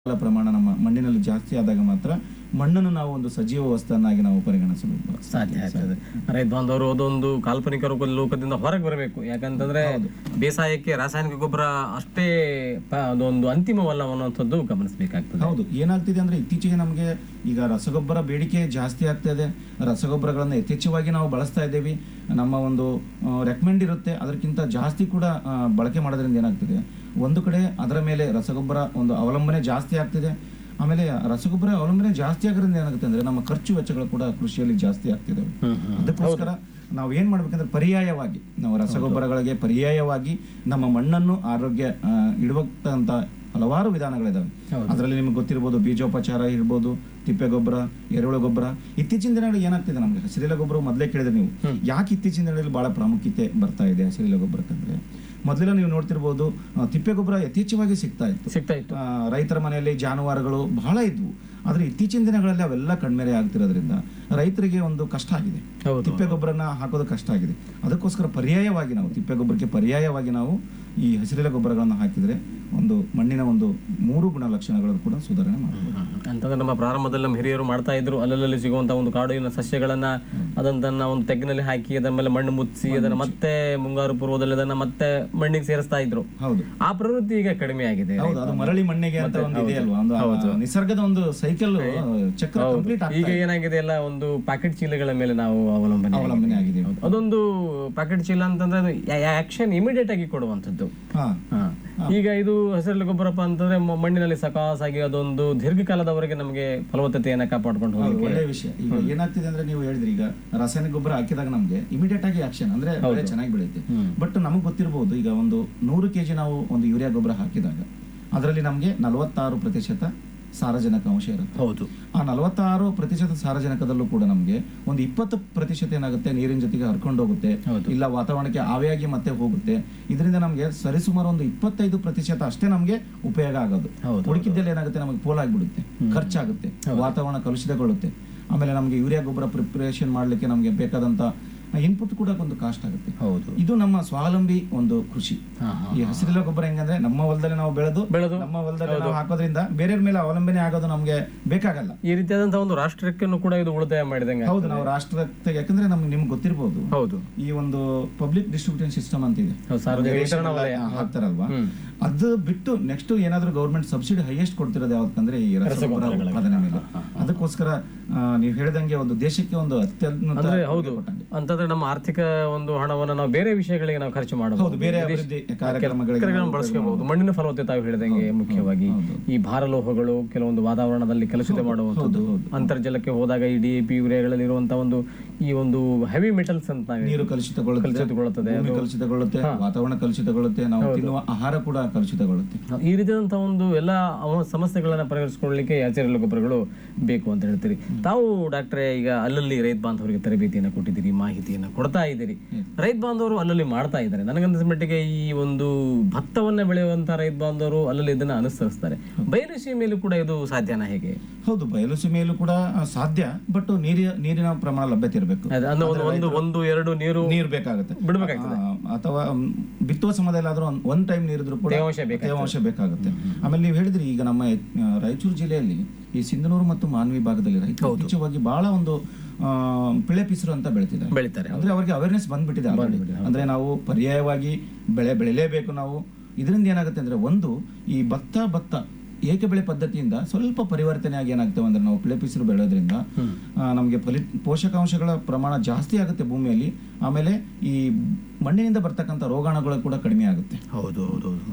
ಗಳ ಪ್ರಮಾಣ ನಮ್ಮ ಮಣ್ಣಿನಲ್ಲಿ ಜಾಸ್ತಿ ಆದಾಗ ಮಾತ್ರ ಮಣ್ಣನ್ನು ನಾವು ಒಂದು ಸಜೀವ ವಸ್ತುವನ್ನಾಗಿ ನಾವು ಪರಿಗಣಿಸಲು ಸಾಧ್ಯ ಆಗ್ತದೆ ರೈತ ಬಾಂಧವರು ಅದೊಂದು ಕಾಲ್ಪನಿಕ ರೂಪ ಲೋಕದಿಂದ ಹೊರಗೆ ಬರಬೇಕು ಯಾಕಂತಂದ್ರೆ ಬೇಸಾಯಕ್ಕೆ ರಾಸಾಯನಿಕ ಗೊಬ್ಬರ ಅಷ್ಟೇ ಪ- ಅದೊಂದು ಅಂತಿಮವಲ್ಲ ಅನ್ನುವಂಥದ್ದು ಗಮನಿಸಬೇಕಾಗ್ತದೆ ಹೌದು ಏನಾಗ್ತಿದೆ ಅಂದ್ರೆ ಇತ್ತೀಚೆಗೆ ನಮಗೆ ಈಗ ರಸಗೊಬ್ಬರ ಬೇಡಿಕೆ ಜಾಸ್ತಿ ಆಗ್ತಾ ಇದೆ ರಸಗೊಬ್ಬರಗಳನ್ನು ಯಥೇಚ್ಛವಾಗಿ ನಾವು ಬಳಸ್ತಾ ಇದ್ದೇವೆ ನಮ್ಮ ಒಂದು ರೆಕಮೆಂಡ್ ಇರುತ್ತೆ ಅದಕ್ಕಿಂತ ಜಾಸ್ತಿ ಕೂಡ ಆ, ಬಳಕೆ ಮಾಡೋದ್ರಿಂದ ಏನಾಗ್ತಿದೆ ಒಂದು ಕಡೆ ಅದರ ಮೇಲೆ ರಸಗೊಬ್ಬರ ಒಂದು ಅವಲಂಬನೆ ಜಾಸ್ತಿ ಆಗ್ತಿದೆ ಆಮೇಲೆ ರಸಗೊಬ್ಬರ ಅವಲಂಬನೆ ಜಾಸ್ತಿ ಆಗೋದ್ರಿಂದ ಏನಾಗುತ್ತೆ ಅಂದ್ರೆ ನಮ್ಮ ಖರ್ಚು ವೆಚ್ಚಗಳು ಕೂಡ ಕೃಷಿಯಲ್ಲಿ ಜಾಸ್ತಿ ಆಗ್ತಿದೆ ಅದಕ್ಕೋಸ್ಕರ ನಾವು ಏನ್ ಮಾಡ್ಬೇಕಂದ್ರೆ ಪರ್ಯಾಯವಾಗಿ ನಾವು ರಸಗೊಬ್ಬರಗಳಿಗೆ ಪರ್ಯಾಯವಾಗಿ ನಮ್ಮ ಮಣ್ಣನ್ನು ಆರೋಗ್ಯ ಆ, ಇಡುವಂತ ಹಲವಾರು ವಿಧಾನಗಳಿದಾವೆ ಅದರಲ್ಲಿ ನಿಮ್ಗೆ ಗೊತ್ತಿರ್ಬೋದು ಬೀಜೋಪಚಾರ ಇರ್ಬೋದು ತಿಪ್ಪೆ ಗೊಬ್ಬರ ಎರೆಹುಳ ಗೊಬ್ಬರ ಇತ್ತೀಚಿನ ದಿನಗಳಲ್ಲಿ ಏನಾಗ್ತಿದೆ ನಮ್ಗೆ ಹಸಿರೆಲೆ ಗೊಬ್ಬರ ಮೊದಲೇ ಕೇಳಿದ್ರೆ ನೀವು ಯಾಕೆ ಇತ್ತೀಚಿನ ದಿನಗಳಲ್ಲಿ ಬಹಳ ಪ್ರಾಮುಖ್ಯತೆ ಬರ್ತಾ ಇದೆ ಹಸಿರೆಲೆ ಗೊಬ್ಬರಕ್ಕಂದ್ರೆ ಮೊದಲೆಲ್ಲ ನೀವು ನೋಡ್ತಿರ್ಬೋದು ಆ, ತಿಪ್ಪೆ ಗೊಬ್ಬರ ಯಥೇಚ್ಛವಾಗಿ ಸಿಗ್ತಾ ಇತ್ತು ಸಿಗ್ತಾ ಇತ್ತು ಆ, ರೈತರ ಮನೆಯಲ್ಲಿ ಜಾನುವಾರುಗಳು ಬಹಳ ಇದ್ವು ಆದ್ರೆ ಇತ್ತೀಚಿನ ದಿನಗಳಲ್ಲಿ ಅವೆಲ್ಲ ಕಣ್ಮೆರೆ ಆಗ್ತಿರೋದ್ರಿಂದ ರೈತರಿಗೆ ಒಂದು ಕಷ್ಟ ಆಗಿದೆ ಹೌದು ತಿಪ್ಪೆ ಗೊಬ್ಬರನ ಹಾಕೋದು ಕಷ್ಟ ಆಗಿದೆ ಅದಕ್ಕೋಸ್ಕರ ಪರ್ಯಾಯವಾಗಿ ನಾವು ತಿಪ್ಪೆ ಗೊಬ್ಬರಕ್ಕೆ ಪರ್ಯಾಯವಾಗಿ ನಾವು ಈ ಹಸಿರೆಲೆ ಗೊಬ್ಬರಗಳನ್ನು ಹಾಕಿದ್ರೆ ಒಂದು ಮಣ್ಣಿನ ಒಂದು ಮೂರು ಗುಣಲಕ್ಷಣಗಳನ್ನು ಕೂಡ ಸುಧಾರಣೆ ಮಾಡಬಹುದು ಅಂತಂದ್ರೆ ನಮ್ಮ ಪ್ರಾರಂಭದಲ್ಲಿ ನಮ್ಮ ಹಿರಿಯರು ಮಾಡ್ತಾ ಇದ್ರು ಅಲ್ಲಲ್ಲಿ ಸಿಗುವಂತ ಒಂದು ಕಾಡಿನ ಸಸ್ಯಗಳನ್ನ ಅದನ್ನ ಒಂದು ತೆಗ್ಗಿನಲ್ಲಿ ಹಾಕಿ ಅದರ ಮೇಲೆ ಮಣ್ಣು ಮುಚ್ಚಿ ಅದನ್ನ ಮತ್ತೆ ಮುಂಗಾರು ಪೂರ್ವದಲ್ಲಿ ಅದನ್ನ ಮತ್ತೆ ಮಣ್ಣಿಗೆ ಸೇರಿಸ್ತಾ ಇದ್ರು ಹೌದು ಆ ಪ್ರವೃತ್ತಿ ಈಗ ಕಡಿಮೆ ಆಗಿದೆ ಹೌದು ಅದು ಮರಳಿ ಮಣ್ಣಿಗೆ ಅಂತ ಒಂದು ಇದೆ ಅಲ್ವಾ ಒಂದು ಆ ನಿಸರ್ಗದ ಒಂದು ಸೈಕಲ್ ಚಕ್ರ ಕಂಪ್ಲೀಟ್ ಈಗ ಏನಾಗಿದೆ ಎಲ್ಲ ಒಂದು ಪ್ಯಾಕೆಟ್ ಚೀಲಗಳ ಮೇಲೆ ನಾವು ಅವಲಂಬನೆ ಅವಲಂಬನೆ ಆಗಿದೆ ಹೌದು. ಅದೊಂದು ಪ್ಯಾಕೆಟ್ ಚೀಲ ಅಂತಂದ್ರೆ ಆಕ್ಷನ್ ಇಮಿಡಿಯೇಟ್ ಆಗಿ ಕೊಡುವಂಥದ್ದು ಹಾ ಹಾ. ಈಗ ಇದು ಹಸಿರೆಲೆ ಗೊಬ್ಬರಪ್ಪ ಅಂತಂದ್ರೆ ಮ- ಮಣ್ಣಿನಲ್ಲಿ ಸಕಾಸಾಗಿ ಅದೊಂದು ದೀರ್ಘಕಾಲದವರೆಗೆ ನಮಗೆ ಫಲವತ್ತತೆಯನ್ನ ಕಾಪಾಡ್ಕೊಂಡು ಹೌದು, ಹೋಗಲಿಕ್ಕೆ ಒಳ್ಳೆ ವಿಷಯ ಈಗ ಏನಾಗ್ತಿದೆ ಅಂದ್ರೆ ನೀವು ಹೇಳಿದ್ರಿ ಈಗ ರಾಸಾಯನಿಕ ಗೊಬ್ಬರ ಹಾಕಿದಾಗ ನಮ್ಗೆ ಇಮಿಡಿಯೇಟ್ ಆಗಿ ಆಕ್ಷನ್ ಅಂದ್ರೆ ಬೆಳೆ ಚೆನ್ನಾಗಿ ಬೆಳೆಯುತ್ತೆ ಬಟ್ ನಮಗೆ ಗೊತ್ತಿರಬಹುದು ಈಗ ಒಂದು ನೂರು ಕೆಜಿ ನಾವು ಒಂದು ಯೂರಿಯಾ ಗೊಬ್ಬರ ಹಾಕಿದಾಗ ಅದರಲ್ಲಿ ನಮಗೆ ನಲವತ್ತಾರು ಪ್ರತಿಶತ ಸಾರಜನಕ ಅಂಶ ಇರುತ್ತೆ ಹೌದು ಆ ನಲವತ್ತಾರು ಪ್ರತಿಶತ ಸಾರಜನಕದಲ್ಲೂ ಕೂಡ ನಮಗೆ ಒಂದು ಇಪ್ಪತ್ತು ಪ್ರತಿಶತ ಏನಾಗುತ್ತೆ ನೀರಿನ ಜೊತೆಗೆ ಹರ್ಕೊಂಡು ಹೋಗುತ್ತೆ ಹೌದು. ಇಲ್ಲ ವಾತಾವರಣಕ್ಕೆ ಆವಿಯಾಗಿ ಮತ್ತೆ ಹೋಗುತ್ತೆ ಇದರಿಂದ ನಮಗೆ ಸರಿಸುಮಾರು ಒಂದು ಇಪ್ಪತ್ತೈದು ಪ್ರತಿಶತ ಅಷ್ಟೇ ನಮಗೆ ಉಪಯೋಗ ಆಗೋದು ಹೌದು. ಉಳಿಕಿದ್ದೆಲ್ಲ ಏನಾಗುತ್ತೆ ನಮಗೆ ಪೋಲಾಗ್ಬಿಡುತ್ತೆ ಖರ್ಚಾಗುತ್ತೆ ವಾತಾವರಣ ಕಲುಷಿತಗೊಳ್ಳುತ್ತೆ ಆಮೇಲೆ ನಮಗೆ ಯೂರಿಯಾ ಗೊಬ್ಬರ ಪ್ರಿಪರೇಷನ್ ಮಾಡ್ಲಿಕ್ಕೆ ನಮಗೆ ಬೇಕಾದಂತ ಇನ್ಪುಟ್ ಕೂಡ ಒಂದು ಕಾಸ್ಟ್ ಆಗುತ್ತೆ ಹೌದು ಇದು ನಮ್ಮ ಸ್ವಾವಲಂಬಿ ಒಂದು ಕೃಷಿ ಹಾ, ಹಾ. ಈ ಹಸಿರೆಲೆ ಗೊಬ್ಬರ ಹೆಂಗಂದ್ರೆ ನಮ್ಮ ಹೊಲದಲ್ಲಿ ನಾವು ಬೆಳೆದು ಬೆಳೆದು ನಮ್ಮ ಹೊಲದಲ್ಲಿ ನಾವು ಹಾಕೋದ್ರಿಂದ ಬೇರೆಯವ್ರ ಮೇಲೆ ಅವಲಂಬನೆ ಆಗೋದು ನಮ್ಗೆ ಬೇಕಾಗಲ್ಲ ಈ ರೀತಿಯಾದಂತಹ ಒಂದು ರಾಷ್ಟ್ರಕ್ಕೆ ಕೂಡ ಇದು ಉಳಿತಾಯ ಮಾಡಿದಂಗೆ ಹೌದು ನಾವು ರಾಷ್ಟ್ರಕ್ಕೆ ಯಾಕಂದ್ರೆ ನಮ್ಗೆ ನಿಮ್ಗೆ ಗೊತ್ತಿರ್ಬೋದು ಹೌದು ಈ ಒಂದು ಪಬ್ಲಿಕ್ ಡಿಸ್ಟ್ರಿಬ್ಯೂಷನ್ ಸಿಸ್ಟಮ್ ಅಂತ ಇದೆ ಹೌದು, ಸಾರ್ವಜನಿಕ ರೇಷನ್ ವಿತರಣಾ ಎಲ್ಲ ವಲಯ. ಹಾಕ್ತಾರಲ್ವಾ ಹ್ಮ್. ಅದು ಬಿಟ್ಟು ನೆಕ್ಸ್ಟ್ ಏನಾದ್ರೂ ಗೌರ್ಮೆಂಟ್ ಸಬ್ಸಿಡಿ ಹೈಯೆಸ್ಟ್ ಕೊಡ್ತಿರೋದು ಯಾವ್ದಕ್ಕಂದ್ರೆ ಈ ರಸಗೊಬ್ಬರ ಉತ್ಪಾದನೆ ಮೇಲೆ ಅದಕ್ಕೋಸ್ಕರ ಆ, ನೀವು ಹೇಳಿದಂಗೆ ಒಂದು ದೇಶಕ್ಕೆ ಒಂದು ಅತ್ಯುನ್ನತ ಅಂದ್ರೆ ಹೌದು ಕೊಟ್ಟಂಗೆ. ಅಂತಂದ್ರೆ ನಮ್ಮ ಆರ್ಥಿಕ ಒಂದು ಹಣವನ್ನು ನಾವು ಬೇರೆ ವಿಷಯಗಳಿಗೆ ನಾವು ಖರ್ಚು ಮಾಡಬಹುದು ಹೌದು ಬೇರೆ ಅಭಿವೃದ್ಧಿ ಕಾರ್ಯಕ್ರಮಗಳಿಗೆ ಕಾರ್ಯಕ್ರಮಗಳನ್ನು ಬಳಸ್ಕೋಬಹುದು ಮಣ್ಣಿನ ಫಲವತ್ತತೆ ತಾವು ಹೇಳಿದಂಗೆ ಮುಖ್ಯವಾಗಿ ಈ ಭಾರಲೋಹಗಳು ಕೆಲವೊಂದು ವಾತಾವರಣದಲ್ಲಿ ಕಲುಷಿತ ಮಾಡುವಂಥದ್ದು ಅಂತರ್ಜಲಕ್ಕೆ ಹೋದಾಗ ಈ ಡಿ ಎ ಪಿ ಯೂರಿಯಾಗಳಲ್ಲಿ ಇರುವಂತಹ ಒಂದು ಈ ಒಂದು ಹೆವಿ ಮೆಟಲ್ಸ್ ಅಂತ ನಾವು ನೀರು ಕಲುಷಿತಗೊಳ್ಳುತ್ತೆ ಕಲುಷಿತಗೊಳ್ಳುತ್ತದೆ ಭೂಮಿ ಕಲುಷಿತಗೊಳ್ಳುತ್ತೆ ವಾತಾವರಣ ಕಲುಷಿತಗೊಳ್ಳುತ್ತೆ ನಾವು ತಿನ್ನುವ ಆಹಾರ ಕೂಡ ಕಲುಷಿತಗೊಳ್ಳುತ್ತೆ ಈ ರೀತಿಯಾದಂತಹ ಒಂದು ಎಲ್ಲ ಅವ- ಸಮಸ್ಯೆಗಳನ್ನ ಪರಿಹರಿಸಿಕೊಳ್ಳಲಿಕ್ಕೆ ಹಸಿರೆಲೆ ಗೊಬ್ಬರಗಳು ಬೇಕು ಅಂತ ಹೇಳ್ತೀರಿ ತಾವು ಡಾಕ್ಟ್ರೆ ಈಗ ಅಲ್ಲಲ್ಲಿ ರೈತ ಬಾಂಧವರಿಗೆ ತರಬೇತಿಯನ್ನು ಕೊಟ್ಟಿದ್ದೀರಿ ಮಾಹಿತಿಯನ್ನು ಕೊಡ್ತಾ ಇದ್ದೀರಿ ರೈತ ಬಾಂಧವರು ಅಲ್ಲಲ್ಲಿ ಮಾಡ್ತಾ ಇದ್ದಾರೆ ನನಗನ್ನಿಸಿದ ಮಟ್ಟಿಗೆ ಈ ಒಂದು ಭತ್ತವನ್ನ ಬೆಳೆಯುವಂತ ರೈತ ಬಾಂಧವರು ಅಲ್ಲಲ್ಲಿ ಇದನ್ನ ಅನುಸರಿಸ್ತಾರೆ ಬಯಲು ಸೀಮೆಯಲ್ಲೂ ಕೂಡ ಇದು ಸಾಧ್ಯನಾ ಹೇಗೆ ಹೌದು ಬಯಲು ಸೀಮೆಯಲ್ಲೂ ಕೂಡ ಆ, ಸಾಧ್ಯ ಬಟ್ ನೀರಿನ ನೀರಿನ ಪ್ರಮಾಣ ಲಭ್ಯತೆ ಇರಬೇಕು ಅದ್- ಅಂದ್ರೆ ಒಂದು ಒಂದು ಒಂದು ಎರಡು ನೀರು ನೀರು ಬೇಕಾಗುತ್ತೆ ಬಿಡ್ಬೇಕಾಗ್ತದೆ ಆ, ಅಥವಾ ಮ್, ಬಿತ್ತುವ ಸಮಯದಲ್ಲಿ ಆದ್ರೂ ಒನ್ ಟೈಮ್ ನೀರಿದ್ರು ಕೂಡ ತೇವಾಂಶ ಬೇಕಾಗ್ತದೆ. ತೇವಾಂಶ ಬೇಕಾಗುತ್ತೆ ಆಮೇಲೆ ನೀವು ಹೇಳಿದ್ರಿ ಈಗ ನಮ್ಮ ಆ, ರಾಯಚೂರು ಜಿಲ್ಲೆಯಲ್ಲಿ ಈ ಸಿಂಧನೂರು ಮತ್ತು ಮಾನ್ವಿ ಭಾಗದಲ್ಲಿ ರೈತರು ಇತ್ತೀಚೆಗಾಗಿ ಬಹಳ ಒಂದು ಆ, ಪಿಳೆ ಪಿಸರು ಅಂತ ಬೆಳಿತಿದ್ದಾರೆ ಬೆಳಿತಾರೆ ಅಂದ್ರೆ ಅವರಿಗೆ ಅವೇರ್ನೆಸ್ ಬಂದ್ಬಿಟ್ಟಿದೆ already. ಅಂದ್ರೆ ನಾವು ಪರ್ಯಾಯವಾಗಿ ಬೆಳೆ ಬೆಳಿಲೇಬೇಕು ನಾವು ಇದರಿಂದ ಏನಾಗುತ್ತೆ ಅಂದ್ರೆ ಒಂದು ಈ ಭತ್ತ ಭತ್ತ ಏಕ ಬೆಳೆ ಪದ್ಧತಿಯಿಂದ ಸ್ವಲ್ಪ ಪರಿವರ್ತನೆ ಆಗಿ ಏನಾಗ್ತವೆ ಅಂದ್ರೆ ನಾವು ಪಿಳೆ ಪಿಸರು ಬೆಳೆಯೋದ್ರಿಂದ ಆ, ನಮಗೆ ಫಲಿ ಪೋಷಕಾಂಶಗಳ ಪ್ರಮಾಣ ಜಾಸ್ತಿ ಆಗುತ್ತೆ ಭೂಮಿಯಲ್ಲಿ ಆಮೇಲೆ ಈ ಮಣ್ಣಿನಿಂದ ಬರ್ತಕ್ಕಂಥ ರೋಗಾಣುಗಳು ಕೂಡ ಕಡಿಮೆ ಆಗುತ್ತೆ ಹೌದು ಹೌದು ಹೌದು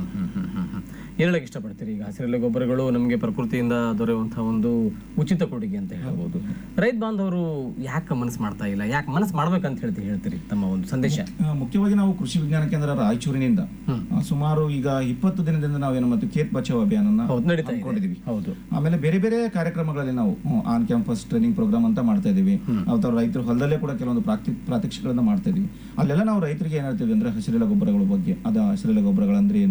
ಹೇಳಕ್ಕೆ ಇಷ್ಟಪಡ್ತೀರಿ ಈಗ ಹಸಿರೆಲೆ ಗೊಬ್ಬರಗಳು ನಮಗೆ ಪ್ರಕೃತಿಯಿಂದ ದೊರೆಯುವಂತಹ ಒಂದು ಉಚಿತ ಕೊಡುಗೆ ಅಂತ ಹೇಳ್ಬೋದು ರೈತ ಬಾಂಧವರು ಯಾಕೆ ಮನಸ್ಸು ಮಾಡ್ತಾ ಇಲ್ಲ ಯಾಕೆ ಮನಸ್ಸು ಮಾಡ್ಬೇಕಂತ ಹೇಳ್ತೀವಿ ಹೇಳ್ತೀರಿ ತಮ್ಮ ಒಂದು ಸಂದೇಶ ಆ, ಮುಖ್ಯವಾಗಿ ನಾವು ಕೃಷಿ ವಿಜ್ಞಾನ ಕೇಂದ್ರ ರಾಯಚೂರಿನಿಂದ ಆ, ಸುಮಾರು ಈಗ ಇಪ್ಪತ್ತು ದಿನದಿಂದ ನಾವೇನು ಮತ್ತು ಕೇತ್ ಬಚಾವ್ ಅಭಿಯಾನನ ಹೌದು ನಡೀತಾ ಇದೆ ಹಮ್ಮಿಕೊಂಡಿದೀವಿ ಹೌದು ಆಮೇಲೆ ಬೇರೆ ಬೇರೆ ಕಾರ್ಯಕ್ರಮಗಳಲ್ಲಿ ನಾವು ಆನ್ ಕ್ಯಾಂಪಸ್ ಟ್ರೈನಿಂಗ್ ಪ್ರೋಗ್ರಾಮ್ ಅಂತ ಮಾಡ್ತಾ ಇದೀವಿ ಅಥವಾ ರೈತರು ಹೊಲದಲ್ಲೇ ಕೂಡ ಕೆಲವೊಂದು ಪ್ರಾಕ್ಟಿ ಪ್ರಾತ್ಯಕ್ಷಿಗಳನ್ನ ಮಾಡ್ತಾ ಇದೀವಿ ಅಲ್ಲೆಲ್ಲ ನಾವು ರೈತರಿಗೆ ಏನ್ ಹೇಳ್ತೀವಿ ಅಂದ್ರೆ ಹಸಿರೆಲೆ ಗೊಬ್ಬರಗಳ ಬಗ್ಗೆ ಅದ ಹಸಿರೆಲೆ ಗೊಬ್ಬರಗಳಂದ್ರೆ ಏನು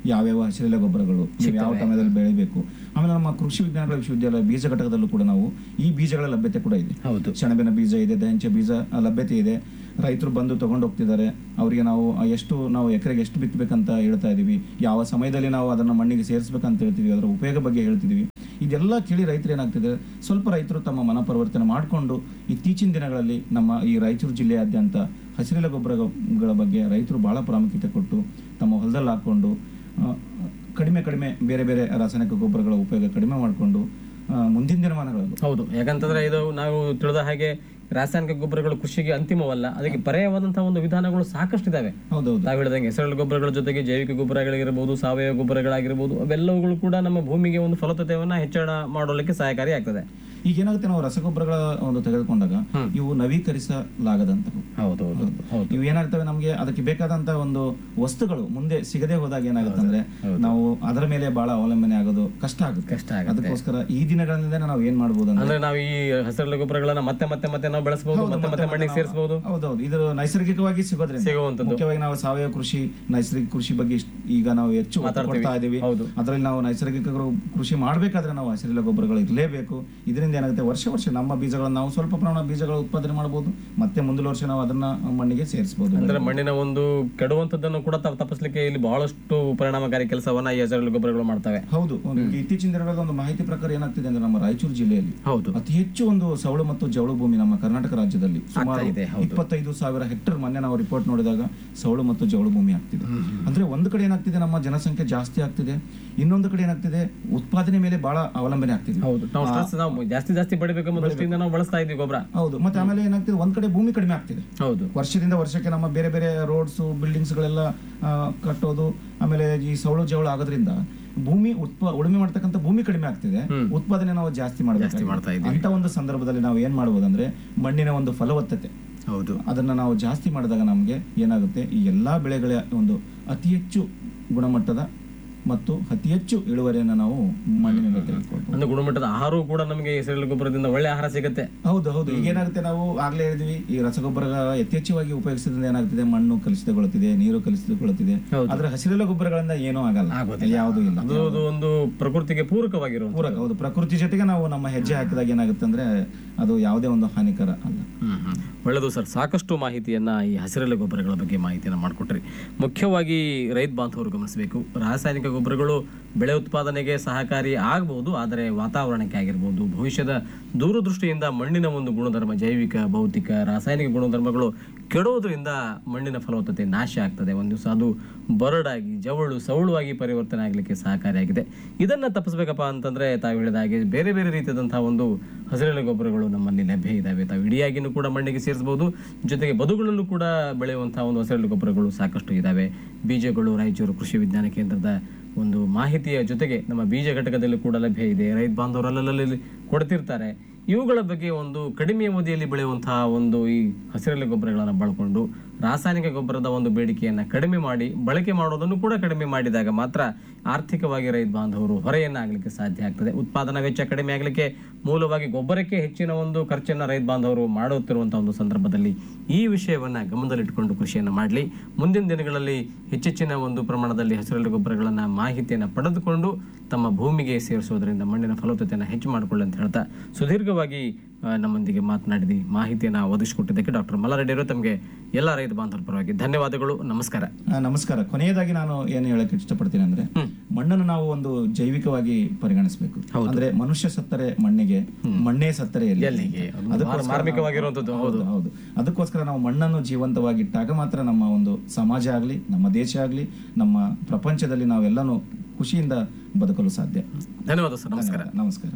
ಯಾವ್ಯಾವ ಹಸಿರೆಲೆ ಗೊಬ್ಬರಗಳು ನೀವು ಯಾವ ಸಮಯದಲ್ಲಿ ಬೆಳಿಬೇಕು ಆಮೇಲೆ ನಮ್ಮ ಕೃಷಿ ವಿಜ್ಞಾನಗಳ ವಿಶ್ವವಿದ್ಯಾಲಯ ಬೀಜ ಘಟಕದಲ್ಲೂ ಕೂಡ ನಾವು ಈ ಬೀಜಗಳ ಲಭ್ಯತೆ ಕೂಡ ಇದೆ ಹೌದು ಸೆಣಬಿನ ಬೀಜ ಇದೆ ದಹಂಚೆ ಬೀಜ ಆ, ಲಭ್ಯತೆ ಇದೆ ರೈತರು ಬಂದು ತಗೊಂಡು ಹೋಗ್ತಿದ್ದಾರೆ ಅವರಿಗೆ ನಾವು ಆ, ಎಷ್ಟು ನಾವು ಎಕರೆಗೆ ಎಷ್ಟು ಬಿತ್ತಬೇಕಂತ ಹೇಳ್ತಾ ಇದೀವಿ ಯಾವ ಸಮಯದಲ್ಲಿ ನಾವು ಅದನ್ನ ಮಣ್ಣಿಗೆ ಸೇರಿಸ್ಬೇಕಂತ ಹೇಳ್ತೀವಿ ಅದರ ಉಪಯೋಗ ಬಗ್ಗೆ ಹೇಳ್ತಿದೀವಿ ಇದೆಲ್ಲ ಕೇಳಿ ರೈತರು ಏನಾಗ್ತಿದೆ ಸ್ವಲ್ಪ ರೈತರು ತಮ್ಮ ಮನ ಪರಿವರ್ತನೆ ಮಾಡಿಕೊಂಡು ಇತ್ತೀಚಿನ ದಿನಗಳಲ್ಲಿ ನಮ್ಮ ಈ ರಾಯಚೂರು ಜಿಲ್ಲೆಯಾದ್ಯಂತ ಹಸಿರೆಲೆ ಗೊಬ್ಬರಗಳ ಬಗ್ಗೆ ರೈತರು ಬಹಳ ಪ್ರಾಮುಖ್ಯತೆ ಕೊಟ್ಟು ತಮ್ಮ ಹೊಲದಲ್ಲಿ ಹಾಕೊಂಡು ಆ, ಕಡಿಮೆ ಕಡಿಮೆ ಬೇರೆ ಬೇರೆ ರಾಸಾಯನಿಕ ಗೊಬ್ಬರಗಳ ಉಪಯೋಗ ಕಡಿಮೆ ಮಾಡಿಕೊಂಡು ಮುಂದಿನ ದಿನಮಾನಗಳಲ್ಲಿ ಹೌದು ಯಾಕಂತಂದ್ರೆ ಇದು ನಾವು ತಿಳಿದ ಹಾಗೆ ರಾಸಾಯನಿಕ ಗೊಬ್ಬರಗಳು ಕೃಷಿಗೆ ಅಂತಿಮವಲ್ಲ ಅದಕ್ಕೆ ಪರ್ಯಾಯವಾದಂತಹ ಒಂದು ವಿಧಾನಗಳು ಸಾಕಷ್ಟು ಇದಾವೆ ಹೌದೌದು ತಾವು ಹೇಳಿದಂಗೆ ಹೆಸರು ಗೊಬ್ಬರಗಳ ಜೊತೆಗೆ ಜೈವಿಕ ಗೊಬ್ಬರಗಳಿಗಿರಬಹುದು ಸಾವಯವ ಗೊಬ್ಬರಗಳಾಗಿರ್ಬೋದು ಅವೆಲ್ಲವುಗಳು ಕೂಡ ನಮ್ಮ ಭೂಮಿಗೆ ಒಂದು ಫಲವತ್ತತೆಯನ್ನ ಹೆಚ್ಚಳ ಮಾಡಲಿಕ್ಕೆ ಸಹಕಾರಿ ಆಗ್ತದೆ ಈಗ ಏನಾಗುತ್ತೆ ನಾವು ರಸಗೊಬ್ಬರಗಳ ಒಂದು ತೆಗೆದುಕೊಂಡಾಗ ಇವು ನವೀಕರಿಸಲಾಗದಂತವು ಹೌದು ಹೌದು ಹೌದು ಇವು ಏನಾಗ್ತವೆ ನಮಗೆ ಅದಕ್ಕೆ ಬೇಕಾದಂತ ಒಂದು ವಸ್ತುಗಳು ಮುಂದೆ ಸಿಗದೆ ಹೋದಾಗ ಏನಾಗುತ್ತೆ ಅಂದ್ರೆ ನಾವು ಅದರ ಮೇಲೆ ಬಹಳ ಅವಲಂಬನೆ ಆಗೋದು ಕಷ್ಟ ಆಗುತ್ತೆ ಕಷ್ಟ ಆಗುತ್ತೆ ಅದಕ್ಕೋಸ್ಕರ ಈ ದಿನಗಳಿಂದ ನಾವು ಏನ್ ಮಾಡ್ಬೋದು ಅಂದ್ರೆ ಅಂದ್ರೆ ನಾವು ಈ ಹಸಿರು ಗೊಬ್ಬರಗಳನ್ನ ಮತ್ತೆ ಮತ್ತೆ ಮತ್ತೆ ನಾವು ಬೆಳೆಸಬಹುದು ಮತ್ತೆ ಮತ್ತೆ ಮಣ್ಣಿಗೆ ಸೇರಿಸಬಹುದು ಹೌದೌದು ಇದು ನೈಸರ್ಗಿಕವಾಗಿ ಸಿಗೋದ್ರಿಂದ ಸಿಗುವಂತದ್ದು ಮುಖ್ಯವಾಗಿ ನಾವು ಸಾವಯವ ಕೃಷಿ ನೈಸರ್ಗಿಕ ಕೃಷಿ ಬಗ್ಗೆ ಇಷ್ಟ್- ಈಗ ನಾವು ಹೆಚ್ಚು ಒತ್ತು ಕೊಡ್ತಾ ಇದೀವಿ ಹೌದು. ಅದರಲ್ಲಿ ನಾವು ನೈಸರ್ಗಿಕ ಗೃ- ಕೃಷಿ ಮಾಡಬೇಕಾದ್ರೆ ನಾವು ಹಸಿರೆಲೆ ಗೊಬ್ಬರಗಳು ಇರಲೇಬೇಕು ಇದರಿಂದ ಏನಾಗುತ್ತೆ ವರ್ಷ ವರ್ಷ ನಮ್ಮ ಬೀಜಗಳನ್ನು ನಾವು ಸ್ವಲ್ಪ ಪ್ರಮಾಣ ಬೀಜಗಳ ಉತ್ಪಾದನೆ ಮಾಡಬಹುದು ಮತ್ತೆ ಮುಂದಿನ ವರ್ಷ ನಾವು ಅದನ್ನ ಮಣ್ಣಿಗೆ ಸೇರಿಸಬಹುದು ಅಂದ್ರೆ ಮಣ್ಣಿನ ಒಂದು ಕೆಡುವಂತದ್ದನ್ನು ಕೂಡ ತಾವು ತಪ್ಪಿಸ್ಲಿಕ್ಕೆ ಇಲ್ಲಿ ಬಹಳಷ್ಟು ಪರಿಣಾಮಕಾರಿ ಕೆಲಸವನ್ನ ಈ ಹಸಿರು ಗೊಬ್ಬರಗಳು ಮಾಡ್ತವೆ ಹೌದು ಒಂದು ಇತ್ತೀಚಿನ ದಿನಗಳಲ್ಲಿ ಒಂದು ಮಾಹಿತಿ ಪ್ರಕಾರ ಏನಾಗ್ತಿದೆ ಅಂದ್ರೆ ನಮ್ಮ ರಾಯಚೂರು ಜಿಲ್ಲೆಯಲ್ಲಿ ಹೌದು ಅತಿ ಹೆಚ್ಚು ಒಂದು ಸೌಳು ಮತ್ತು ಜವಳು ಭೂಮಿ ನಮ್ಮ ಕರ್ನಾಟಕ ರಾಜ್ಯದಲ್ಲಿ ಸುಮಾರು ಇದೆ, ಇಪ್ಪತ್ತೈದು ಸಾವಿರ ಹೆಕ್ಟರ್ ಮೊನ್ನೆ ನಾವು ರಿಪೋರ್ಟ್ ನೋಡಿದಾಗ ಸೌಳು ಮತ್ತು ಜವಳು ಭೂಮಿ ಆಗ್ತಿದೆ ಅಂದ್ರೆ ಒಂದು ಕಡೆ ಏನಾಗ್ತಿದೆ ನಮ್ಮ ಜನಸಂಖ್ಯೆ ಜಾಸ್ತಿ ಆಗ್ತಿದೆ ಇನ್ನೊಂದು ಕಡೆ ಏನಾಗ್ತಿದೆ ಉತ್ಪಾದನೆ ಮೇಲೆ ಬಹಳ ಅವಲಂಬನೆ ಆಗ್ತಿದೆ ಹೌದು ನಾವು ಸ್ಟ್ರೆಸ್ ನಾವು ಜಾಸ್ತಿ ಜಾಸ್ತಿ ಪಡಿಬೇಕೆಂಬ ದೃಷ್ಟಿಯಿಂದ ನಾವು ಬಳಸ್ತಾ ಇದ್ವಿ ಗೊಬ್ಬರ ಹೌದು ಮತ್ತೆ ಆಮೇಲೆ ಏನಾಗ್ತಿದೆ ಒಂದ್ ಕಡೆ ಭೂಮಿ ಕಡಿಮೆ ಆಗ್ತಿದೆ ಹೌದು ವರ್ಷದಿಂದ ವರ್ಷಕ್ಕೆ ನಮ್ಮ ಬೇರೆ ಬೇರೆ ರೋಡ್ಸ್ ಬಿಲ್ಡಿಂಗ್ಸ್ ಗಳೆಲ್ಲ ಆ, ಕಟ್ಟೋದು ಆಮೇಲೆ ಈ ಸೌಳು ಜವಳು ಆಗೋದ್ರಿಂದ ಭೂಮಿ ಉತ್ಪ ಉಳುಮೆ ಮಾಡ್ತಕ್ಕಂಥ ಭೂಮಿ ಕಡಿಮೆ ಆಗ್ತಿದೆ ಉತ್ಪಾದನೆ ನಾವು ಜಾಸ್ತಿ ಜಾಸ್ತಿ ಮಾಡ್ತಾ ಮಾಡಬೇಕು ಇದ್ದೀವಿ. ಅಂತ ಒಂದು ಸಂದರ್ಭದಲ್ಲಿ ನಾವು ಏನ್ ಮಾಡ್ಬೋದಂದ್ರೆ ಮಣ್ಣಿನ ಒಂದು ಫಲವತ್ತತೆ ಹೌದು ಅದನ್ನ ನಾವು ಜಾಸ್ತಿ ಮಾಡಿದಾಗ ನಮಗೆ ಏನಾಗುತ್ತೆ ಈ ಎಲ್ಲಾ ಬೆಳೆಗಳ ಒಂದು ಅತಿ ಹೆಚ್ಚು ಗುಣಮಟ್ಟದ ಮತ್ತು ಅತಿ ಹೆಚ್ಚು ಇಳುವರಿಯನ್ನು ನಾವು ಮಣ್ಣಿನಿಂದ ತೆಗೆದುಕೊಳ್ಬೋದು ಅಂದ್ರೆ ಗುಣಮಟ್ಟದ ಆಹಾರವೂ ಕೂಡ ನಮಗೆ ಹೆಸರು ಗೊಬ್ಬರದಿಂದ ಒಳ್ಳೆ ಆಹಾರ ಸಿಗುತ್ತೆ ಹೌದು ಹೌದು ಈಗ ಏನಾಗುತ್ತೆ ನಾವು ಆಗ್ಲೇ ಹೇಳಿದ್ವಿ ಈ ರಸಗೊಬ್ಬರ ಯಥೇಚ್ಛವಾಗಿ ಉಪಯೋಗಿಸೋದ್ರಿಂದ ಏನಾಗ್ತಿದೆ ಮಣ್ಣು ಕಲುಷಿತಗೊಳ್ಳುತ್ತಿದೆ ನೀರು ಕಲುಷಿತಗೊಳ್ಳುತ್ತಿದೆ ಹೌದು. ಆದ್ರೆ ಹಸಿರೆಲೆ ಗೊಬ್ಬರಗಳಿಂದ ಏನೂ ಆಗಲ್ಲ ಆಗೋದಿಲ್ಲ. ಯಾವುದೂ ಇಲ್ಲ ಅದು ಅದು ಒಂದು ಪ್ರಕೃತಿಗೆ ಪೂರಕವಾಗಿರುವಂತ ಪೂರಕ ಹೌದು ಪ್ರಕೃತಿ ಜೊತೆಗೆ ನಾವು ನಮ್ಮ ಹೆಜ್ಜೆ ಹಾಕಿದಾಗ ಏನಾಗುತ್ತೆ ಅಂದ್ರೆ ಅದು ಯಾವುದೇ ಒಂದು ಹಾನಿಕರ ಅಲ್ಲ ಒಳ್ಳೆಯದು ಸರ್ ಸಾಕಷ್ಟು ಮಾಹಿತಿಯನ್ನ ಈ ಹಸಿರೆಲೆ ಗೊಬ್ಬರಗಳ ಬಗ್ಗೆ ಮಾಹಿತಿಯನ್ನು ಮಾಡಿಕೊಟ್ರಿ ಮುಖ್ಯವಾಗಿ ರೈತ ಬಾಂಧವರು ಗಮನಿಸಬೇಕು ರಾಸಾಯನಿಕ ಗೊಬ್ಬರಗಳು ಬೆಳೆ ಉತ್ಪಾದನೆಗೆ ಸಹಕಾರಿ ಆಗಬಹುದು ಆದರೆ ವಾತಾವರಣಕ್ಕೆ ಆಗಿರ್ಬೋದು ಭವಿಷ್ಯದ ದೂರದೃಷ್ಟಿಯಿಂದ ಮಣ್ಣಿನ ಒಂದು ಗುಣಧರ್ಮ ಜೈವಿಕ ಭೌತಿಕ ರಾಸಾಯನಿಕ ಗುಣಧರ್ಮಗಳು ಕೆಡೋದ್ರಿಂದ ಮಣ್ಣಿನ ಫಲವತ್ತತೆ ನಾಶ ಆಗ್ತದೆ ಒಂದು ದಿವಸ ಅದು ಬರಡಾಗಿ ಜವಳು ಸವಳುವಾಗಿ ಪರಿವರ್ತನೆ ಆಗಲಿಕ್ಕೆ ಸಹಕಾರಿಯಾಗಿದೆ ಇದನ್ನ ತಪ್ಪಿಸ್ಬೇಕಪ್ಪ ಅಂತಂದ್ರೆ ತಾವು ಹೇಳಿದ ಹಾಗೆ ಬೇರೆ ಬೇರೆ ರೀತಿಯಾದಂತಹ ಒಂದು ಹಸಿರೆಲೆ ಗೊಬ್ಬರಗಳು ನಮ್ಮಲ್ಲಿ ಲಭ್ಯ ಇದ್ದಾವೆ ತಾವು ಇಡಿಯಾಗಿನೂ ಕೂಡ ಮಣ್ಣಿಗೆ ಸೇರಿಸಬಹುದು ಜೊತೆಗೆ ಬದುಗಳಲ್ಲೂ ಕೂಡ ಬೆಳೆಯುವಂತಹ ಒಂದು ಹಸಿರೆಲೆ ಗೊಬ್ಬರಗಳು ಸಾಕಷ್ಟು ಇದ್ದಾವೆ ಬೀಜಗಳು ರಾಯಚೂರು ಕೃಷಿ ವಿಜ್ಞಾನ ಕೇಂದ್ರದ ಒಂದು ಮಾಹಿತಿಯ ಜೊತೆಗೆ ನಮ್ಮ ಬೀಜ ಘಟಕದಲ್ಲಿ ಕೂಡ ಲಭ್ಯ ಇದೆ ರೈತ ಬಾಂಧವರು ಅಲ್ಲಲ್ಲಿ ಕೊಡ್ತಿರ್ತಾರೆ ಇವುಗಳ ಬಗ್ಗೆ ಒಂದು ಕಡಿಮೆ ಅವಧಿಯಲ್ಲಿ ಬೆಳೆಯುವಂತಹ ಒಂದು ಈ ಹಸಿರೆಲೆ ಗೊಬ್ಬರಗಳನ್ನು ಬಳಕೊಂಡು ರಾಸಾಯನಿಕ ಗೊಬ್ಬರದ ಒಂದು ಬೇಡಿಕೆಯನ್ನು ಕಡಿಮೆ ಮಾಡಿ ಬಳಕೆ ಮಾಡೋದನ್ನು ಕೂಡ ಕಡಿಮೆ ಮಾಡಿದಾಗ ಮಾತ್ರ ಆರ್ಥಿಕವಾಗಿ ರೈತ ಬಾಂಧವರು ಹೊರೆಯನ್ನಾಗಲಿಕ್ಕೆ ಸಾಧ್ಯ ಆಗ್ತದೆ ಉತ್ಪಾದನಾ ವೆಚ್ಚ ಕಡಿಮೆ ಆಗಲಿಕ್ಕೆ ಮೂಲವಾಗಿ ಗೊಬ್ಬರಕ್ಕೆ ಹೆಚ್ಚಿನ ಒಂದು ಖರ್ಚನ್ನು ರೈತ ಬಾಂಧವರು ಮಾಡುತ್ತಿರುವಂತಹ ಒಂದು ಸಂದರ್ಭದಲ್ಲಿ ಈ ವಿಷಯವನ್ನ ಗಮನದಲ್ಲಿಟ್ಟುಕೊಂಡು ಕೃಷಿಯನ್ನು ಮಾಡಲಿ ಮುಂದಿನ ದಿನಗಳಲ್ಲಿ ಹೆಚ್ಚೆಚ್ಚಿನ ಒಂದು ಪ್ರಮಾಣದಲ್ಲಿ ಹಸಿರೆಲೆ ಗೊಬ್ಬರಗಳನ್ನು ಮಾಹಿತಿಯನ್ನು ಪಡೆದುಕೊಂಡು ತಮ್ಮ ಭೂಮಿಗೆ ಸೇರಿಸೋದ್ರಿಂದ ಮಣ್ಣಿನ ಫಲವತ್ತತೆಯನ್ನು ಹೆಚ್ಚು ಮಾಡಿಕೊಳ್ಳಿ ಅಂತ ಹೇಳ್ತಾ ಸುದೀರ್ಘವಾಗಿ ಆ, ನಮ್ಮೊಂದಿಗೆ ಮಾತನಾಡಿದಿ ಮಾಹಿತಿಯನ್ನು ಒದಗಿಸಿಕೊಟ್ಟಿದ್ದಕ್ಕೆ ಡಾಕ್ಟರ್ ಮಲ್ಲಾರೆಡ್ಡಿ ಅವರು ತಮಗೆ ಎಲ್ಲ ರೈತ ಬಾಂಧವರ ಪರವಾಗಿ ಧನ್ಯವಾದಗಳು ನಮಸ್ಕಾರ ಆ, ನಮಸ್ಕಾರ ಕೊನೆಯದಾಗಿ ನಾನು ಏನು ಹೇಳಕ್ಕೆ ಇಷ್ಟಪಡ್ತೀನಿ ಅಂದ್ರೆ ಮಣ್ಣನ್ನು ನಾವು ಒಂದು ಜೈವಿಕವಾಗಿ ಪರಿಗಣಿಸಬೇಕು ಅಂದ್ರೆ ಮನುಷ್ಯ ಸತ್ತರೆ ಮಣ್ಣಿಗೆ ಮಣ್ಣೇ ಸತ್ತರೆ ಎಲ್ಲಿಗೆ? ಎಲ್ಲಿಗೆ? ಅದು ಅದಕ್ಕೋಸ್ಕರ ನಾವು- ಮಾರ್ಮಿಕವಾಗಿರುವಂಥದ್ದು, ಹೌದು ಹೌದು ಅದಕ್ಕೋಸ್ಕರ ನಾವು ಮಣ್ಣನ್ನು ಜೀವಂತವಾಗಿಟ್ಟಾಗ ಮಾತ್ರ ನಮ್ಮ ಒಂದು ಸಮಾಜ ಆಗಲಿ ನಮ್ಮ ದೇಶ ಆಗಲಿ ನಮ್ಮ ಪ್ರಪಂಚದಲ್ಲಿ ನಾವೆಲ್ಲನೂ ಖುಷಿಯಿಂದ ಬದುಕಲು ಸಾಧ್ಯ ಧನ್ಯವಾದ ಸರ್ ನಮಸ್ಕಾರ ನಮಸ್ಕಾರ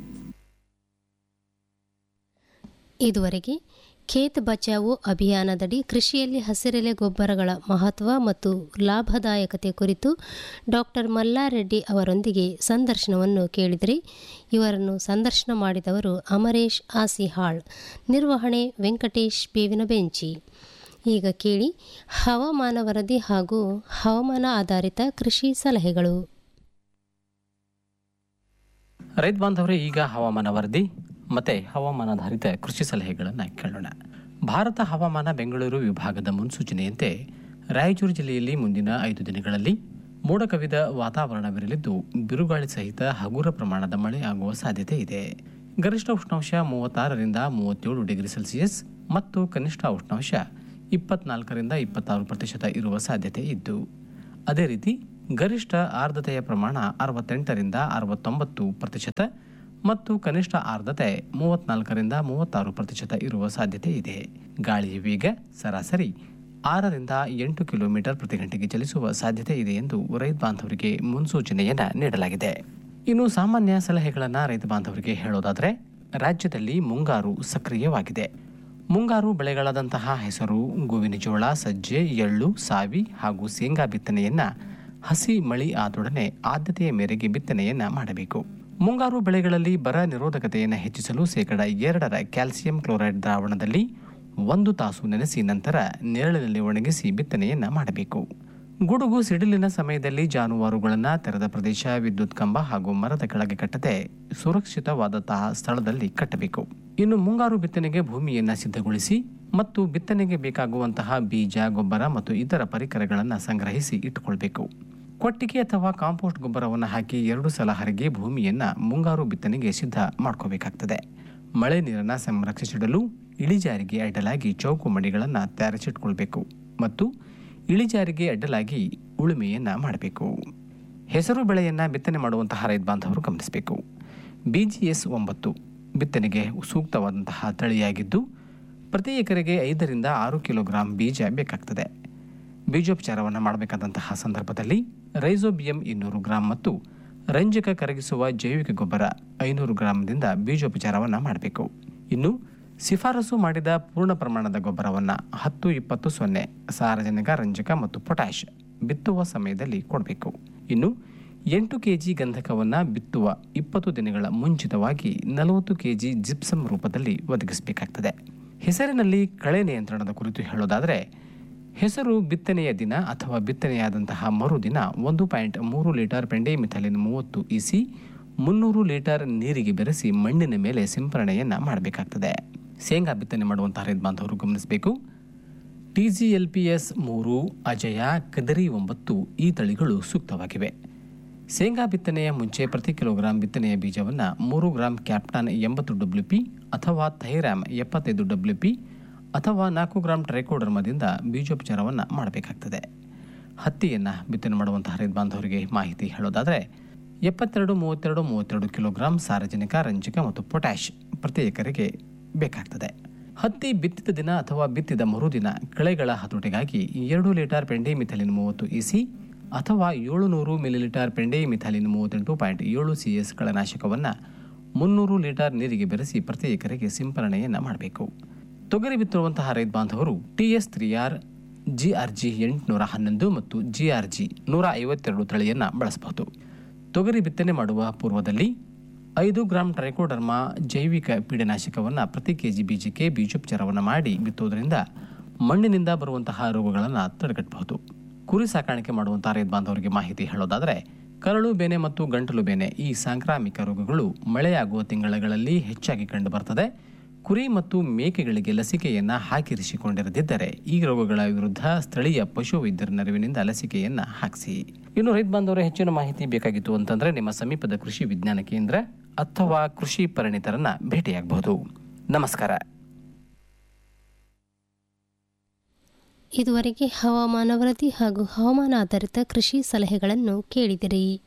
ಇದುವರೆಗೆ ಖೇತ್ ಬಚಾವೋ ಅಭಿಯಾನದಡಿ ಕೃಷಿಯಲ್ಲಿ ಹಸಿರೆಲೆ ಗೊಬ್ಬರಗಳ ಮಹತ್ವ ಮತ್ತು ಲಾಭದಾಯಕತೆ ಕುರಿತು ಡಾಕ್ಟರ್ ಮಲ್ಲಾರೆಡ್ಡಿ ಅವರೊಂದಿಗೆ ಸಂದರ್ಶನವನ್ನು ಕೇಳಿದರೆ ಇವರನ್ನು ಸಂದರ್ಶನ ಮಾಡಿದವರು ಅಮರೇಶ್ ಆಸಿಹಾಳ್ ನಿರ್ವಹಣೆ ವೆಂಕಟೇಶ್ ಬೇವಿನ ಬೆಂಚಿ ಈಗ ಕೇಳಿ ಹವಾಮಾನ ವರದಿ ಹಾಗೂ ಹವಾಮಾನ ಆಧಾರಿತ ಕೃಷಿ ಸಲಹೆಗಳು ರೈತ ಬಾಂಧವರೇ ಈಗ ಹವಾಮಾನ ವರದಿ ಮತ್ತೆ ಹವಾಮಾನಾಧಾರಿತ ಕೃಷಿ ಸಲಹೆಗಳನ್ನು ಕೇಳೋಣ ಭಾರತ ಹವಾಮಾನ ಬೆಂಗಳೂರು ವಿಭಾಗದ ಮುನ್ಸೂಚನೆಯಂತೆ ರಾಯಚೂರು ಜಿಲ್ಲೆಯಲ್ಲಿ ಮುಂದಿನ ಐದು ದಿನಗಳಲ್ಲಿ ಮೋಡ ಕವಿದ ವಾತಾವರಣವಿರಲಿದ್ದು ಬಿರುಗಾಳಿ ಸಹಿತ ಹಗುರ ಪ್ರಮಾಣದ ಮಳೆ ಆಗುವ ಸಾಧ್ಯತೆ ಇದೆ ಗರಿಷ್ಠ ಉಷ್ಣಾಂಶ ಮೂವತ್ತಾರರಿಂದ ಮೂವತ್ತೇಳು ಡಿಗ್ರಿ ಸೆಲ್ಸಿಯಸ್ ಮತ್ತು ಕನಿಷ್ಠ ಉಷ್ಣಾಂಶ ಇಪ್ಪತ್ನಾಲ್ಕರಿಂದ ಇಪ್ಪತ್ತಾರು ಪ್ರತಿಶತ ಇರುವ ಸಾಧ್ಯತೆ ಇದ್ದು ಅದೇ ರೀತಿ ಗರಿಷ್ಠ ಆರ್ದ್ರತೆಯ ಪ್ರಮಾಣ ಅರವತ್ತೆಂಟರಿಂದ ಅರವತ್ತೊಂಬತ್ತು ಪ್ರತಿಶತ ಮತ್ತು ಕನಿಷ್ಠ ಆರ್ದ್ರತೆ ಮೂವತ್ನಾಲ್ಕರಿಂದ ಮೂವತ್ತಾರು ಪ್ರತಿಶತ ಇರುವ ಸಾಧ್ಯತೆ ಇದೆ ಗಾಳಿಯ ವೇಗ ಸರಾಸರಿ ಆರರಿಂದ ಎಂಟು ಕಿಲೋಮೀಟರ್ ಪ್ರತಿ ಗಂಟೆಗೆ ಚಲಿಸುವ ಸಾಧ್ಯತೆ ಇದೆ ಎಂದು ರೈತ ಬಾಂಧವರಿಗೆ ಮುನ್ಸೂಚನೆಯನ್ನ ನೀಡಲಾಗಿದೆ ಇನ್ನು ಸಾಮಾನ್ಯ ಸಲಹೆಗಳನ್ನು ರೈತ ಬಾಂಧವರಿಗೆ ಹೇಳೋದಾದರೆ ರಾಜ್ಯದಲ್ಲಿ ಮುಂಗಾರು ಸಕ್ರಿಯವಾಗಿದೆ ಮುಂಗಾರು ಬೆಳೆಗಳಾದಂತಹ ಹೆಸರು ಗೋವಿನ ಜೋಳ ಸಜ್ಜೆ ಎಳ್ಳು ಸಾವಿ ಹಾಗೂ ಶೇಂಗಾ ಬಿತ್ತನೆಯನ್ನ ಹಸಿ ಮಳಿ ಆದೊಡನೆ ಆದ್ಯತೆಯ ಮೇರೆಗೆ ಬಿತ್ತನೆಯನ್ನ ಮಾಡಬೇಕು ಮುಂಗಾರು ಬೆಳೆಗಳಲ್ಲಿ ಬರ ನಿರೋಧಕತೆಯನ್ನು ಹೆಚ್ಚಿಸಲು ಶೇಕಡ ಎರಡರ ಕ್ಯಾಲ್ಸಿಯಂ ಕ್ಲೋರೈಡ್ ದ್ರಾವಣದಲ್ಲಿ ಒಂದು ತಾಸು ನೆನೆಸಿ ನಂತರ ನೆರಳಿನಲ್ಲಿ ಒಣಗಿಸಿ ಬಿತ್ತನೆಯನ್ನ ಮಾಡಬೇಕು ಗುಡುಗು ಸಿಡಿಲಿನ ಸಮಯದಲ್ಲಿ ಜಾನುವಾರುಗಳನ್ನು ತೆರೆದ ಪ್ರದೇಶ ವಿದ್ಯುತ್ ಕಂಬ ಹಾಗೂ ಮರದ ಕೆಳಗೆ ಕಟ್ಟದೆ ಸುರಕ್ಷಿತವಾದಂತಹ ಸ್ಥಳದಲ್ಲಿ ಕಟ್ಟಬೇಕು ಇನ್ನು ಮುಂಗಾರು ಬಿತ್ತನೆಗೆ ಭೂಮಿಯನ್ನ ಸಿದ್ಧಗೊಳಿಸಿ ಮತ್ತು ಬಿತ್ತನೆಗೆ ಬೇಕಾಗುವಂತಹ ಬೀಜ ಗೊಬ್ಬರ ಮತ್ತು ಇತರ ಪರಿಕರಗಳನ್ನು ಸಂಗ್ರಹಿಸಿ ಇಟ್ಟುಕೊಳ್ಬೇಕು ಕೊಟ್ಟಿಗೆ ಅಥವಾ ಕಾಂಪೋಸ್ಟ್ ಗೊಬ್ಬರವನ್ನು ಹಾಕಿ ಎರಡು ಸಲ ಹರಗಿ ಭೂಮಿಯನ್ನ ಮುಂಗಾರು ಬಿತ್ತನೆಗೆ ಸಿದ್ಧ ಮಾಡ್ಕೋಬೇಕಾಗ್ತದೆ ಮಳೆ ನೀರನ್ನು ಸಂರಕ್ಷಿಸಿಡಲು ಇಳಿಜಾರಿಗೆ ಅಡ್ಡಲಾಗಿ ಚೌಕು ಮಡಿಗಳನ್ನು ತಯಾರಿಸಿಟ್ಕೊಳ್ಬೇಕು ಮತ್ತು ಇಳಿಜಾರಿಗೆ ಅಡ್ಡಲಾಗಿ ಉಳುಮೆಯನ್ನ ಮಾಡಬೇಕು ಹೆಸರು ಬೆಳೆಯನ್ನ ಬಿತ್ತನೆ ಮಾಡುವಂತಹ ರೈತ ಬಾಂಧವರು ಗಮನಿಸಬೇಕು ಬಿಜಿಎಸ್ ಒಂಬತ್ತು ಬಿತ್ತನೆಗೆ ಸೂಕ್ತವಾದಂತಹ ತಳಿಯಾಗಿದ್ದು ಪ್ರತಿ ಎಕರೆಗೆ ಐದರಿಂದ ಆರು ಕಿಲೋಗ್ರಾಂ ಬೀಜ ಬೇಕಾಗ್ತದೆ ಬೀಜೋಪಚಾರವನ್ನು ಮಾಡಬೇಕಾದಂತಹ ಸಂದರ್ಭದಲ್ಲಿ ರೈಸೋಬಿಯಂ ಇನ್ನೂರು ಗ್ರಾಂ ಮತ್ತು ರಂಜಕ ಕರಗಿಸುವ ಜೈವಿಕ ಗೊಬ್ಬರ ಐನೂರು ಗ್ರಾಂದಿಂದ ಬೀಜೋಪಚಾರವನ್ನು ಮಾಡಬೇಕು ಇನ್ನು ಶಿಫಾರಸು ಮಾಡಿದ ಪೂರ್ಣ ಪ್ರಮಾಣದ ಗೊಬ್ಬರವನ್ನು ಹತ್ತು ಇಪ್ಪತ್ತು ಸೊನ್ನೆ ಸಾರಜನಕ ರಂಜಕ ಮತ್ತು ಪೊಟ್ಯಾಷ್ ಬಿತ್ತುವ ಸಮಯದಲ್ಲಿ ಕೊಡಬೇಕು ಇನ್ನು ಎಂಟು ಕೆಜಿ ಗಂಧಕವನ್ನು ಬಿತ್ತುವ ಇಪ್ಪತ್ತು ದಿನಗಳ ಮುಂಚಿತವಾಗಿ ನಲವತ್ತು ಕೆಜಿ ಜಿಪ್ಸಮ್ ರೂಪದಲ್ಲಿ ಒದಗಿಸಬೇಕಾಗ್ತದೆ ಹೆಸರಿನಲ್ಲಿ ಕಳೆ ನಿಯಂತ್ರಣದ ಕುರಿತು ಹೇಳೋದಾದರೆ ಹೆಸರು ಬಿತ್ತನೆಯ ದಿನ ಅಥವಾ ಬಿತ್ತನೆಯಾದಂತಹ ಮರುದಿನ ಒಂದು ಪಾಯಿಂಟ್ ಮೂರು ಲೀಟರ್ ಪೆಂಡೆಮಿಥಲಿನ್ ಮೂವತ್ತು ಇಸಿ ಮುನ್ನೂರು ಲೀಟರ್ ನೀರಿಗೆ ಬೆರೆಸಿ ಮಣ್ಣಿನ ಮೇಲೆ ಸಿಂಪರಣೆಯನ್ನು ಮಾಡಬೇಕಾಗ್ತದೆ ಶೇಂಗಾ ಬಿತ್ತನೆ ಮಾಡುವಂತಹ ರೈತ ಬಾಂಧವರು ಗಮನಿಸಬೇಕು ಟಿಜಿಎಲ್ಪಿಎಸ್ ಮೂರು ಅಜಯ ಕದರಿ ಒಂಬತ್ತು ಈ ತಳಿಗಳು ಸೂಕ್ತವಾಗಿವೆ ಶೇಂಗಾ ಬಿತ್ತನೆಯ ಮುಂಚೆ ಪ್ರತಿ ಕಿಲೋಗ್ರಾಂ ಬಿತ್ತನೆಯ ಬೀಜವನ್ನು ಮೂರು ಗ್ರಾಂ ಕ್ಯಾಪ್ಟಾನ್ ಎಂಬತ್ತು ಡಬ್ಲ್ಯೂ ಪಿ ಅಥವಾ ಥೈರಾಮ್ ಎಪ್ಪತ್ತೈದು ಡಬ್ಲ್ಯೂ ಪಿ ಅಥವಾ ನಾಲ್ಕು ಗ್ರಾಂ ಟ್ರೈಕೋಡರ್ಮದಿಂದ ಬೀಜೋಪಚಾರವನ್ನು ಮಾಡಬೇಕಾಗ್ತದೆ ಹತ್ತಿಯನ್ನು ಬಿತ್ತನೆ ಮಾಡುವಂತಹ ರೈತ ಬಾಂಧವರಿಗೆ ಮಾಹಿತಿ ಹೇಳೋದಾದರೆ ಎಪ್ಪತ್ತೆರಡು ಮೂವತ್ತೆರಡು ಮೂವತ್ತೆರಡು ಕಿಲೋಗ್ರಾಂ ಸಾರಜನಕ ರಂಜಕ ಮತ್ತು ಪೊಟ್ಯಾಷ್ ಪ್ರತಿ ಎಕರೆಗೆ ಬೇಕಾಗ್ತದೆ ಹತ್ತಿ ಬಿತ್ತಿದ ದಿನ ಅಥವಾ ಬಿತ್ತಿದ ಮರುದಿನ ಕಳೆಗಳ ಹತೋಟಿಗಾಗಿ ಎರಡು ಲೀಟರ್ ಪೆಂಡೆಮಿಥಲಿನ್ ಮೂವತ್ತು ಇಸಿ ಅಥವಾ ಏಳುನೂರು ಮಿಲಿಲೀಟರ್ ಪೆಂಡೆಮಿಥಲಿನ್ ಮೂವತ್ತೆಂಟು ಪಾಯಿಂಟ್ ಏಳು ಸಿ ಎಸ್ ಕಳೆನಾಶಕವನ್ನು ಮುನ್ನೂರು ಲೀಟರ್ ನೀರಿಗೆ ಬೆರೆಸಿ ಪ್ರತಿ ಎಕರೆಗೆ ಸಿಂಪರಣೆಯನ್ನು ಮಾಡಬೇಕು ತೊಗರಿ ಬಿತ್ತಿರುವಂತಹ ರೈತ ಬಾಂಧವರು T S three R G R G ಎಂಟುನೂರ ಹನ್ನೊಂದು ಮತ್ತು ಜಿ ಆರ್ ಜಿ ನೂರ ಐವತ್ತೆರಡು ತಳಿಯನ್ನು ಬಳಸಬಹುದು ತೊಗರಿ ಬಿತ್ತನೆ ಮಾಡುವ ಪೂರ್ವದಲ್ಲಿ ಐದು ಗ್ರಾಂ ಟ್ರೈಕೋಡರ್ಮಾ ಜೈವಿಕ ಪೀಡನಾಶಕವನ್ನು ಪ್ರತಿ ಕೆಜಿ ಬೀಜಕ್ಕೆ ಬೀಜೋಪಚಾರವನ್ನು ಮಾಡಿ ಬಿತ್ತುವುದರಿಂದ ಮಣ್ಣಿನಿಂದ ಬರುವಂತಹ ರೋಗಗಳನ್ನು ತಡೆಗಟ್ಟಬಹುದು ಕುರಿ ಸಾಕಾಣಿಕೆ ಮಾಡುವಂತಹ ರೈತ ಬಾಂಧವರಿಗೆ ಮಾಹಿತಿ ಹೇಳೋದಾದರೆ ಕರಳು ಬೇನೆ ಮತ್ತು ಗಂಟಲು ಬೇನೆ ಈ ಸಾಂಕ್ರಾಮಿಕ ರೋಗಗಳು ಮಳೆಯಾಗುವ ತಿಂಗಳುಗಳಲ್ಲಿ ಹೆಚ್ಚಾಗಿ ಕಂಡುಬರ್ತದೆ ಕುರಿ ಮತ್ತು ಮೇಕೆಗಳಿಗೆ ಲಸಿಕೆಯನ್ನ ಹಾಕಿರಿಸಿಕೊಂಡಿರದಿದ್ದರೆ ಈ ರೋಗಗಳ ವಿರುದ್ಧ ಸ್ಥಳೀಯ ಪಶು ವೈದ್ಯರ ನೆರವಿನಿಂದ ಲಸಿಕೆಯನ್ನ ಹಾಕಿಸಿ ಇನ್ನು ರೈತ ಬಾಂಧವರ ಹೆಚ್ಚಿನ ಮಾಹಿತಿ ಬೇಕಾಗಿತ್ತು ಅಂತಂದ್ರೆ ನಿಮ್ಮ ಸಮೀಪದ ಕೃಷಿ ವಿಜ್ಞಾನ ಕೇಂದ್ರ ಅಥವಾ ಕೃಷಿ ಪರಿಣಿತರನ್ನ ಭೇಟಿಯಾಗಬಹುದು ನಮಸ್ಕಾರ ಇದುವರೆಗೆ ಹವಾಮಾನ ವರದಿ ಹಾಗೂ ಹವಾಮಾನ ಆಧಾರಿತ ಕೃಷಿ ಸಲಹೆಗಳನ್ನು ಕೇಳಿದಿರಿ